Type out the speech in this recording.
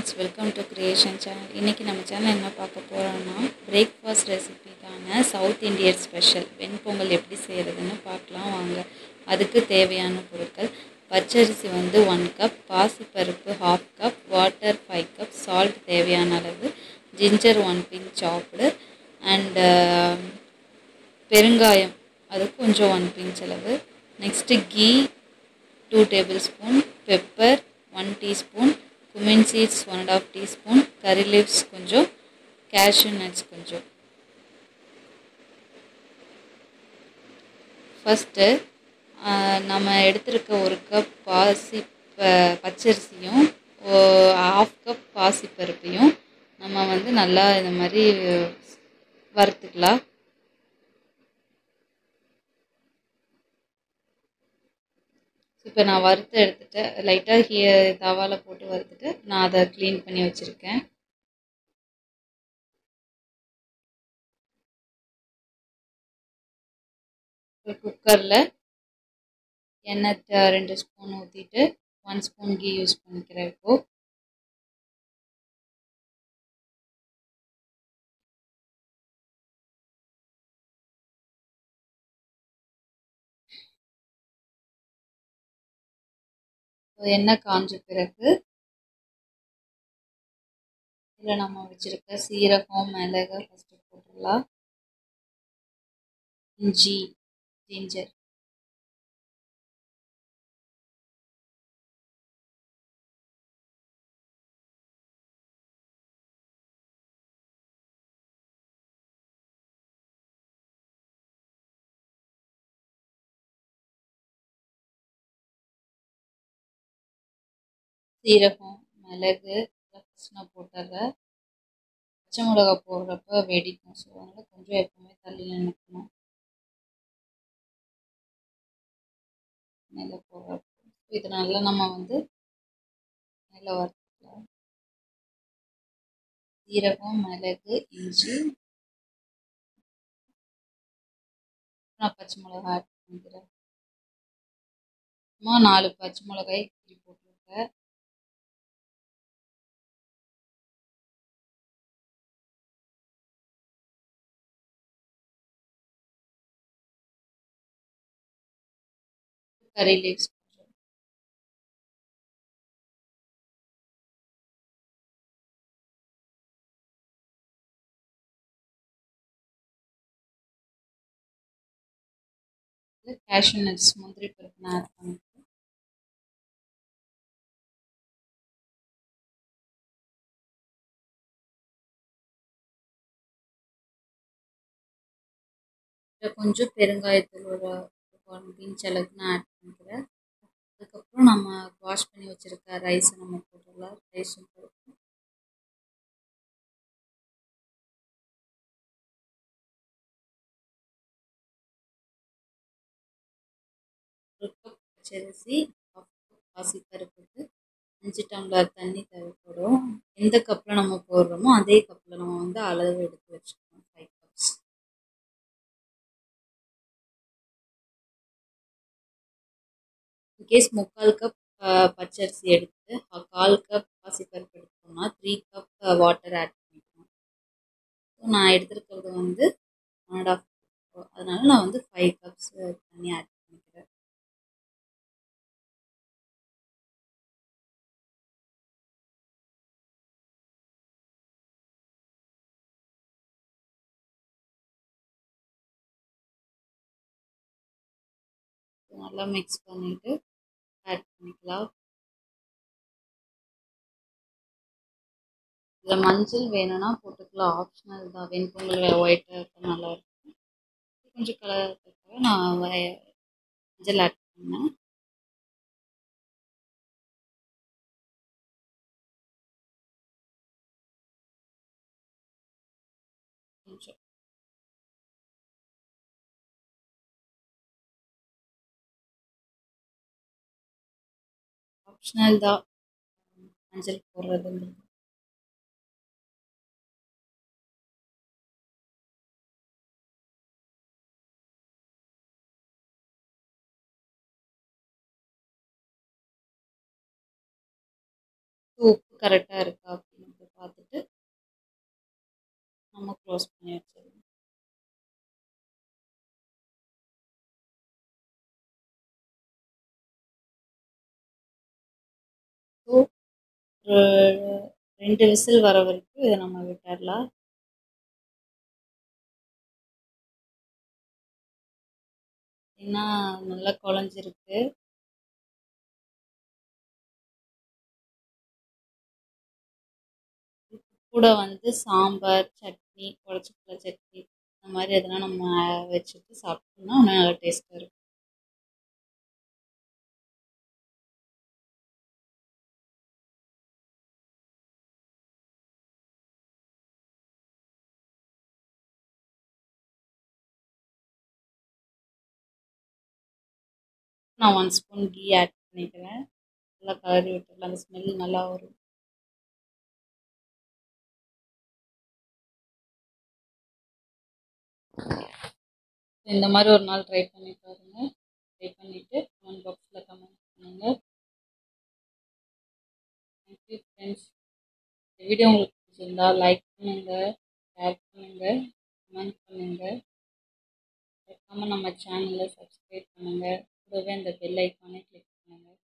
friends welcome to creation channel இன்றைக்கி நம்ம channel என்ன பார்க்க போகிறோம்னா பிரேக்ஃபாஸ்ட் ரெசிபி தாங்க சவுத் இந்தியன் ஸ்பெஷல் வெண்பொங்கல் எப்படி செய்கிறதுன்னு பார்க்கலாம் வாங்க அதுக்கு தேவையான பொருட்கள் பச்சரிசி வந்து ஒன் கப் பாசிப்பருப்பு half cup water five cup salt தேவையான அளவு ஜிஞ்சர் ஒன் பின் சாப்பிடு அண்டு பெருங்காயம் அது கொஞ்சம் ஒன் பிஞ்ச் அளவு next ghee two tablespoon pepper one teaspoon cumin seeds one and half teaspoon curry leaves கொஞ்சம் கேஷ்யூ நட்ஸ் கொஞ்சம் ஃபஸ்ட்டு நம்ம எடுத்திருக்க ஒரு கப் பாசி ப பச்சரிசியும் ஆஃப் கப் பாசிப்பருப்பையும் நம்ம வந்து நல்லா இந்த மாதிரி வறுத்துக்கலாம் இப்போ நான் வறுத்து எடுத்துட்டேன் லைட்டாக ஹீ தவாவில் போட்டு வறுத்துட்டு நான் அதை க்ளீன் பண்ணி வச்சுருக்கேன் குக்கரில் எண்ணெய் ரெண்டு ஸ்பூன் ஊற்றிட்டு ஒன் ஸ்பூன் கீ யூஸ் பண்ணிக்கிறேன் இப்போது எண்ணெய் காஞ்ச பிறகு இதில் நம்ம வச்சுருக்க சீரகம் மிளகு ஃபஸ்ட்டு போட்டுடலாம் இஞ்சி ஜிஞ்சர் சீரகம் மிளகு ஃபஸ்ட் நான் போட்டுறேன் பச்சை மிளகா போடுறப்ப வெடிக்கும் ஸோ அதனால் கொஞ்சம் எப்பவுமே தள்ளி நினைக்கணும் மேலே போடுறப்ப இது நல்லா நம்ம வந்து மேலே வறுத்துக்கலாம் சீரகம் மிளகு இஞ்சி நான் பச்சை மிளகா ஆட் பண்ணிக்கிறேன் சும்மா நாலு பச்சை மிளகாய் கீறி போட்டிருக்கேன் curry leaves கேஷ்யூ நட்ஸ் முந்திரி பருப்பு நான் ஆட் பண்ணிக்கிறேன் கொஞ்சம் பெருங்காயத்தூள் ஒரு ஒன் பிஞ்ச் அளவுக்கு நான் ஆட் பண்ணிக்கிறேன் அதுக்கப்புறம் நம்ம வாஷ் பண்ணி வச்சுருக்க ரைஸை நம்ம போட்டுடலாம் ரைஸும் போட்டு ஒரு கப் பச்சரிசி ஹாஃப் கப் பாசிப்பருப்புக்கு அஞ்சு டம்ளர் தண்ணி தேவைப்படும் எந்த கப்பில் நம்ம போடுறோமோ அதே கப்பில் நம்ம வந்து அளவு எடுத்து வச்சுக்கணும் ஃபைவ் கப்ஸ் இன்கேஸ் முக்கால் கப் பச்சரிசி எடுத்து கால் கப் பாசிப்பருப்பு எடுத்தோம்னா த்ரீ கப் வாட்டர் ஆட் பண்ணிக்கணும் ஸோ நான் எடுத்துருக்கிறது வந்து ஒன் அண்ட் ஆஃப் அதனால நான் வந்து ஃபைவ் கப்ஸ் தண்ணி ஆட் பண்ணிக்கிறேன் நல்லா மிக்ஸ் பண்ணிவிட்டு ஆட் பண்ணிக்கலாம் இதில் மஞ்சள் வேணும்னா போட்டுக்கலாம் ஆப்ஷனல் தான் வெண்பொங்கல் ஒயிட்டாக இருக்க நல்லா இருக்கும் கொஞ்சம் கலர் நான் மஞ்சள் ஆட் பண்ணேன் கொஞ்சம் ஆப்ஷனல் தான் மஞ்சள் போடுறதுங்கிறது உப்பு கரெக்டாக இருக்கா அப்படின்னு பார்த்துட்டு நம்ம க்ளோஸ் பண்ணி வச்சிடலாம் ஸோ ஒரு ரெண்டு விசில் வர வரைக்கும் இதை நம்ம விட்டுடலாம் ஏன்னா நல்லா குழஞ்சிருக்கு கூட வந்து சாம்பார் சட்னி உடச்சிக்கல சட்னி இந்த மாதிரி எதனா நம்ம வச்சுட்டு சாப்பிட்டோம்னா இன்னும் நல்லா டேஸ்ட்டாக இருக்கும் நான் ஒன் ஸ்பூன் கீ ஆட் பண்ணிக்கிறேன் நல்லா கலரி விட்டுடலாம் அந்த ஸ்மெல் நல்லா வரும் இந்த மாதிரி ஒரு நாள் ட்ரை பண்ணி பாருங்கள் ட்ரை பண்ணிவிட்டு கமெண்ட் பாக்ஸில் கமெண்ட் பண்ணுங்கள் தேங்க்யூ ஃப்ரெண்ட்ஸ் இந்த வீடியோ உங்களுக்கு பிடிச்சிருந்தா லைக் பண்ணுங்கள் ஷேர் பண்ணுங்கள் கமெண்ட் பண்ணுங்கள் மறக்காமல் நம்ம சேனலை சப்ஸ்கிரைப் பண்ணுங்கள் கூடவே அந்த பெல் ஐக்கானை கிளிக் பண்ணுங்கள்